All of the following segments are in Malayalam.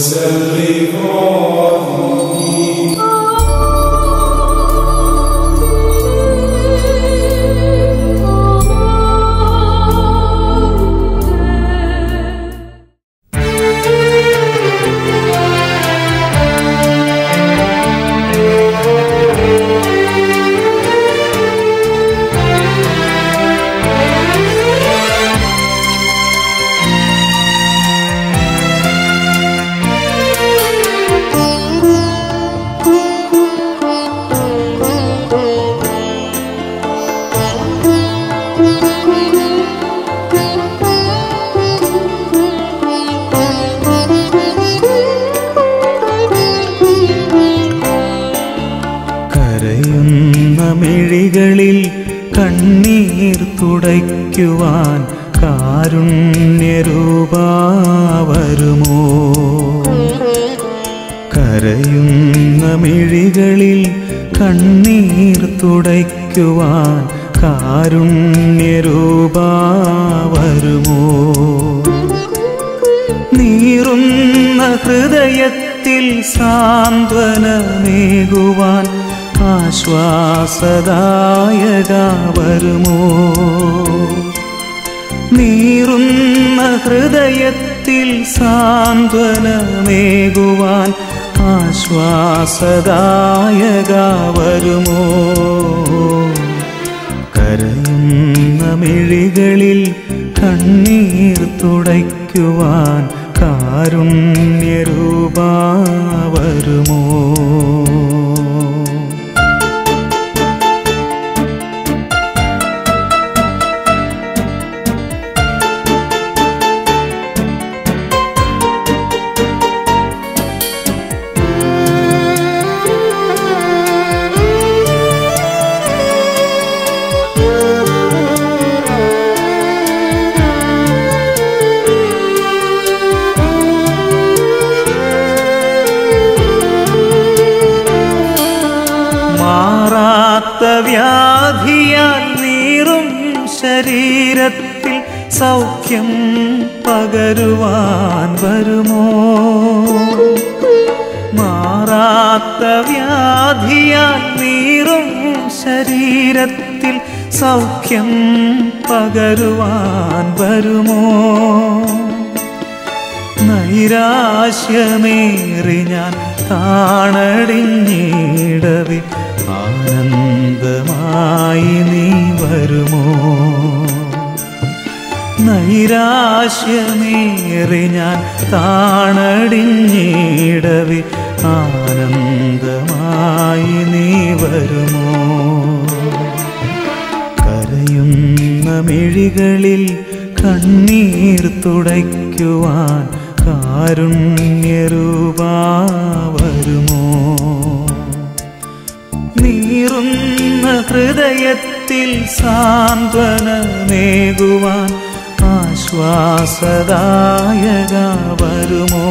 കരയുന്ന മിഴികളിൽ കണ്ണീർ തുടയ്ക്കുവാൻ കാരുണ്യരൂപാ വരുമോ കരയുന്ന മിഴികളിൽ കണ്ണീർ തുടയ്ക്കുവാൻ കാരുണ്യരൂപാ വരുമോ നീറുന്ന ഹൃദയത്തിൽ സാന്ത്വനമേകുവാൻ ആശ്വാസദായക വരുമോ നീറുന്ന ഹൃദയത്തിൽ സാന്ത്വനമേകുവാൻ ആശ്വാസദായക വരുമോ കരയുന്ന മിഴികളിൽ കണ്ണീർ തുടയ്ക്കുവാൻ കാരുണ്യരൂപാ വരുമോ മാറാത്ത വ്യാധിയാൽ നീറും ശരീരത്തിൽ സൗഖ്യം പകരുവാൻ വരുമോ മാറാത്ത വ്യാധിയാൽ നീറും ശരീരത്തിൽ സൗഖ്യം പകരുവാൻ വരുമോ നൈരാശ്യമേറി ഞാൻ കാണടിഞ്ഞിടവേ ആനന്ദമായി നീ വരുമോ നൈരാശ്യമേറി ഞാൻ കാണടിഞ്ഞിടവേ ആനന്ദമായി നീ വരുമോ കരയുന്ന മിഴികളിൽ കണ്ണീർ തുടയ്ക്കുവാൻ കാരുണ്യരൂപാ വരുമോ നീറുന്ന ഹൃദയത്തിൽ സാന്ത്വനമേകുവാൻ ആശ്വാസദായക വരുമോ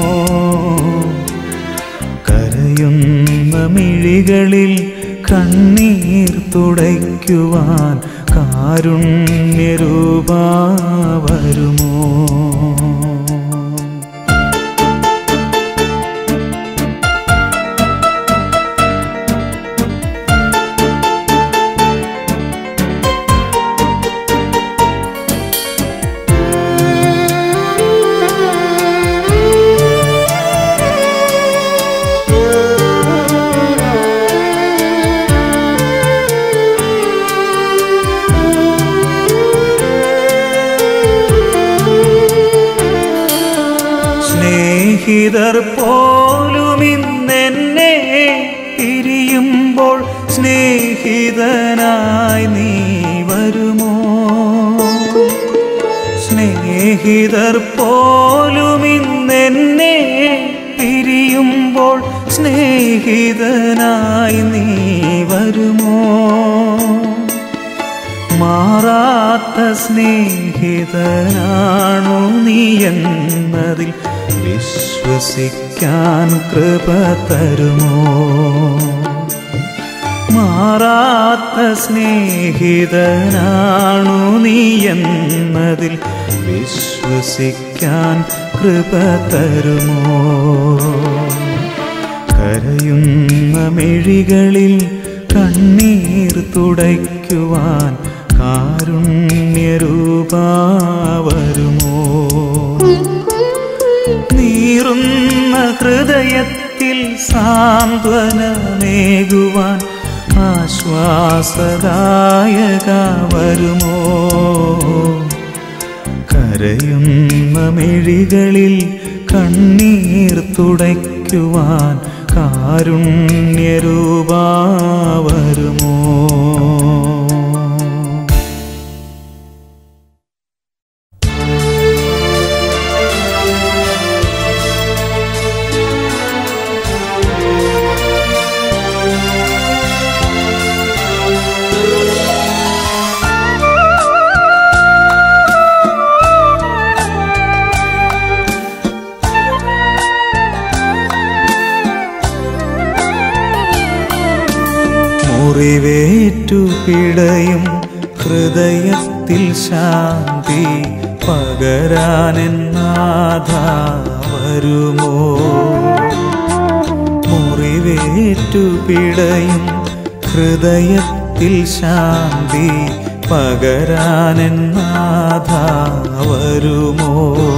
കരയുന്ന മിഴികളിൽ കണ്ണീർ തുടയ്ക്കുവാൻ കാരുണ്യരൂപാ വരുമോ സ്നേഹിതർ പോലും ഇന്നെന്നെ പിരിയുമ്പോൾ സ്നേഹിതനായി നീ വരുമോ സ്നേഹിതർ പോലും ഇന്നെന്നെ പിരിയുമ്പോൾ സ്നേഹിതനായി നീ വരുമോ മാറാത്ത സ്നേഹിതനാണോ നീ എന്നതിൽ വിശ്വസിക്കാൻ കൃപ തരുമോ മാറാത്ത സ്നേഹിതനാണു നീ എന്നതിൽ വിശ്വസിക്കാൻ കൃപ തരുമോ കരയുന്ന മിഴികളിൽ കണ്ണീർ തുടയ്ക്കുവാൻ കാരുണ്യരൂപാ വരുമോ നീറുന്ന ഹൃദയത്തിൽ സാന്ത്വനമേകുവാൻ ആശ്വാസദായക വരുമോ കരയുന്ന മിഴികളിൽ കണ്ണീർ തുടയ്ക്കുവാൻ കാരുണ്യരൂപാ വരുമോ മുറിവേറ്റു പിടയും ഹൃദയത്തിൽ ശാന്തി പകരാനെന്നാഥ വരുമോ മുറിവേറ്റു പിടയും ഹൃദയത്തിൽ ശാന്തി പകരാനെന്നാഥ വരുമോ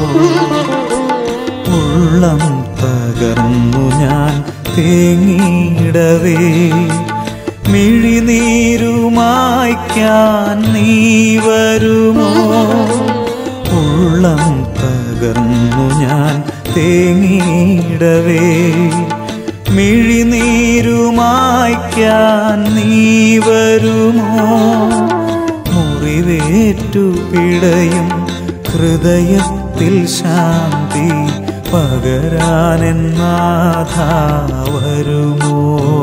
ഉള്ളം തകർന്നു ഞാൻ തേങ്ങിയിടവേ മിഴിനീരുമായ്ക്കാൻ നീ വരുമോ ഉള്ളം തകർന്നു ഞാൻ തേങ്ങിയിടവേ മിഴിനീരുമായ്ക്കാൻ നീ വരുമോ മുറിവേറ്റു പിടയും ഹൃദയത്തിൽ ശാന്തി പകരാനെന്നാഥ വരുമോ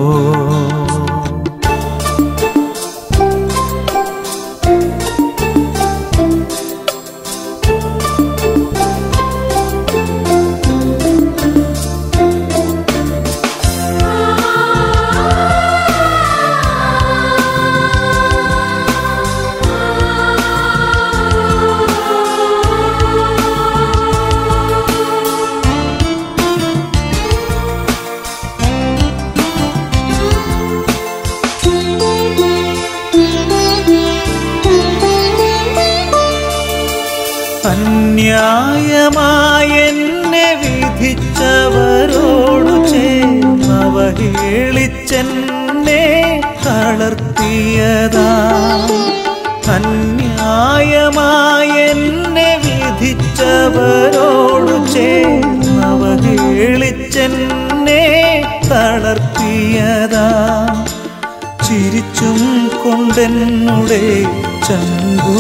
അന്യായമായെന്നെ വിധിച്ചവരോടു ചേർന്നവഹേളിച്ചെന്നെ തളർത്തിയതാ അന്യായമായെന്നെ വിധിച്ചവരോടു ചേർന്നവഹേളിച്ചെന്നെ തളർത്തിയതാ ചിരിച്ചും കൊണ്ടെന്നുടെ ചങ്കു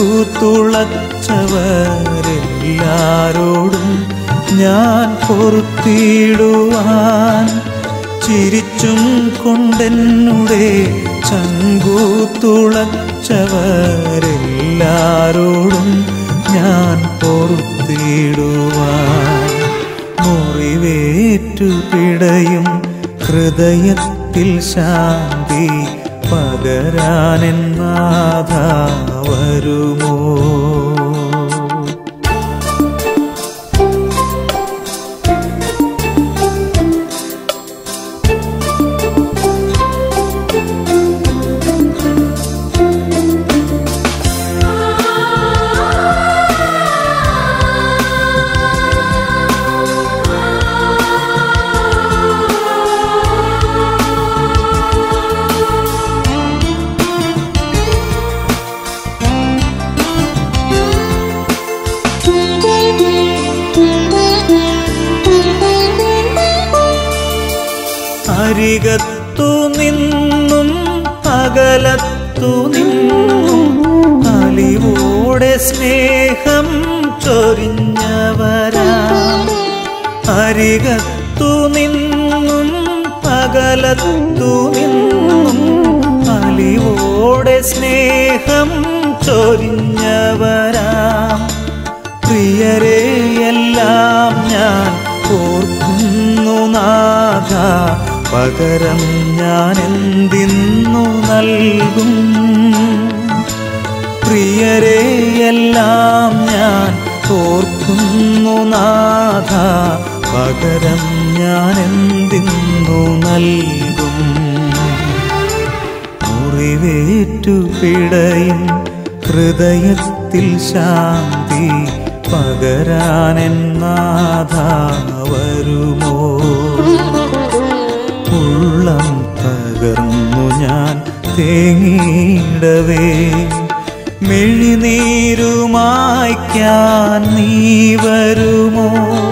തുളച്ചവരെല്ലാരോടും ഞാൻ പൊറുത്തിടുവാൻ ചിരിച്ചും കൊണ്ടെന്നുടെ ചങ്കു തുളച്ചവരെല്ലാരോടും ഞാൻ പൊറുത്തിടുവാൻ മുറിവേറ്റു പിടയും ഹൃദയത്തിൽ ശാന്തി പകരാനെന്നാഥ വരുമോ അരികത്തു നിന്നും അകലത്തു നിന്നും അലിവോടെ സ്നേഹം ചൊരിഞ്ഞവരാ അരികത്തു നിന്നും അകലത്തു നിന്നും അലിവോടെ സ്നേഹം ചൊരിഞ്ഞവരാ പ്രിയരെ എല്ലാം ഞാൻ ഓർക്കുന്നു നാഥ പകരം ഞാൻ എന്തിന്നു നൽകും പ്രിയരെയെല്ലാം ഞാൻ ഓർക്കുന്നു നാഥ പകരം ഞാൻ എന്തിന്നു നൽകും മുറിവേറ്റു പിടയും ഹൃദയത്തിൽ ശാന്തി പകരാനെന്നാഥ വരുമോ ഉള്ളം തകർന്നു ഞാൻ തേങ്ങിയിടവേ മിഴിനീരുമായ്ക്കാൻ നീ വരുമോ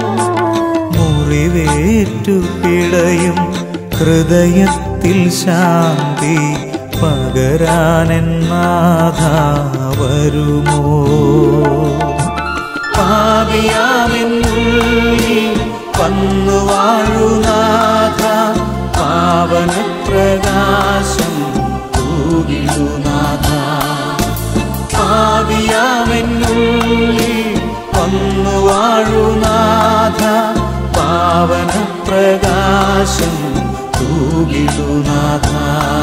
മുറിവേറ്റു പിടയും ഹൃദയത്തിൽ ശാന്തി പകരാനെന്നാഥ വരുമോ പാപിയാമെന്നുള്ളിൽ വന്നു വാഴുനാഥ പാവന പ്രകാശം തൂകിടുനാഥ പാപിയാമെന്നുള്ളിൽ വന്നു വാഴുനാഥ പാവന പ്രകാശം തൂകിടുനാഥ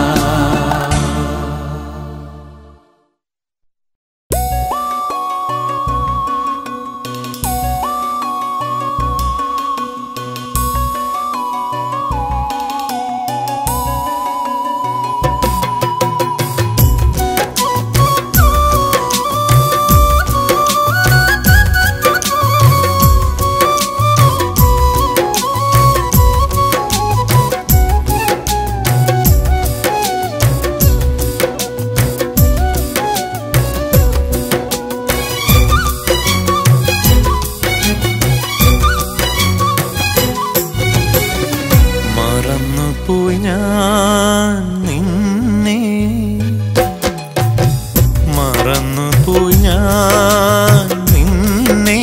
മറന്നുപോയി ഞാൻ നിന്നെ മറന്നുപോയി ഞാൻ നിന്നെ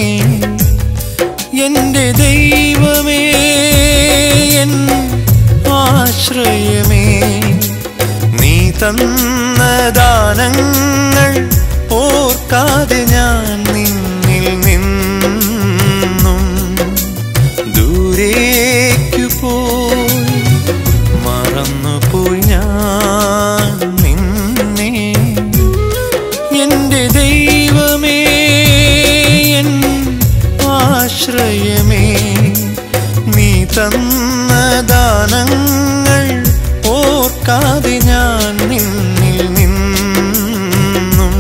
എന്റെ ദൈവമേ എൻ ആശ്രയമേ നീ തന്ന ദാനങ്ങൾ ഓർക്കാതെ ഞാൻ നിന്നിൽ നിന്നും ദൂരേക്കു പോയി മറന്നുപോയി ഞാൻ നിന്നെ എന്റെ ദൈവമേ എൻ ആശ്രയമേ നീ തന്ന ദാനങ്ങൾ ഓർക്കാതെ ഞാൻ നിന്നിൽ നിന്നും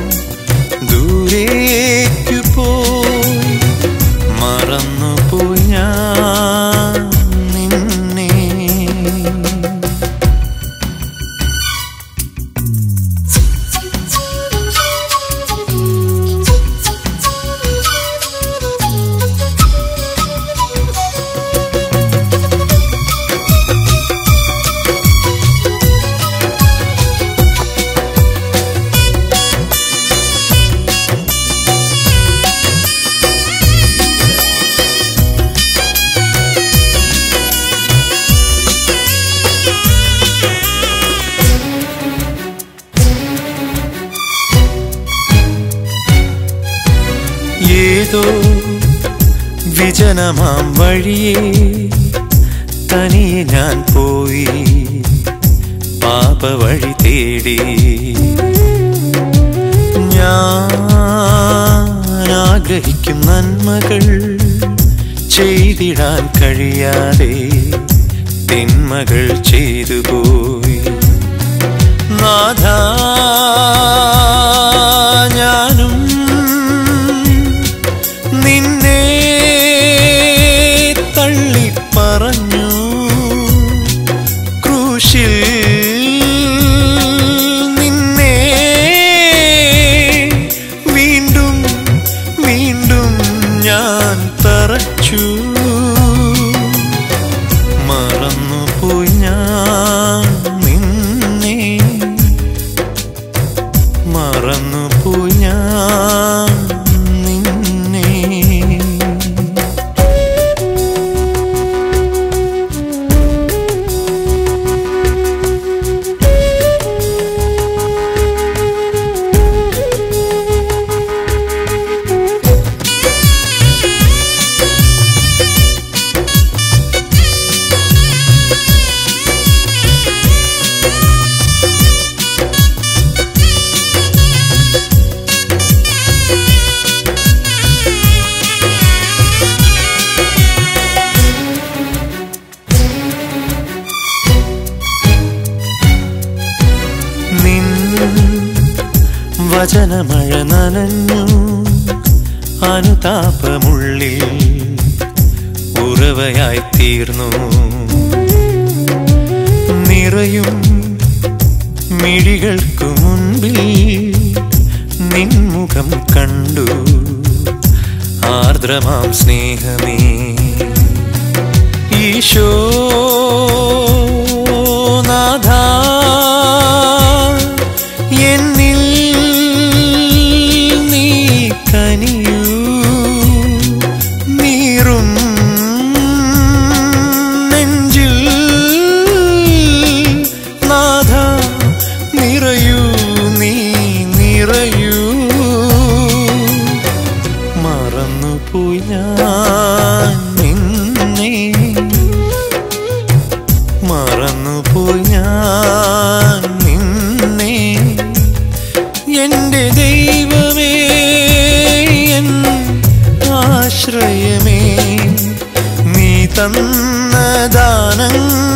ദൂരേക്കു പോയി മറന്നുപോയി ഞാൻ നിന്നെ ഏതോ വിജനമാം വഴിയേ തനിയെ ഞാൻ പോയി പാപ വഴി തേടി ഞാൻ ആഗ്രഹിക്കും നന്മകൾ ചെയ്തിടാൻ കഴിയാതെ തിന്മകൾ ചെയ്തു പോയി നാഥ ഞാനും നിന്നെ തള്ളിപ്പറഞ്ഞു ക്രൂശിൽ നിന്നെ വീണ്ടും വീണ്ടും ഞാൻ തറച്ചു മറന്നുപോയി ഞാൻ നിന്നെ മറന്നുപോയി ഞാൻ നിന്നെ വചനമഴ നനഞ്ഞു അനുതാപമുള്ളിൽ ഉറവയായി തീർന്നു നിറയും മിഴികൾക്കു മുൻപിൽ നിൻമുഖം കണ്ടു ആർദ്രമാം സ്നേഹമേ ഈശോ നാഥ എന്നിൽ നീ കനിയൂ നീറും നെഞ്ചിൽ നാഥ നിറയൂ നീ നിറയൂ മറന്നുപോയി ഞാൻ നിന്നെ മറന്നുപോയി ഞാൻ നിന്നെ എന്റെ ദൈവമേ എൻ ആശ്രയമേ നീ തന്ന ദാനങ്ങൾ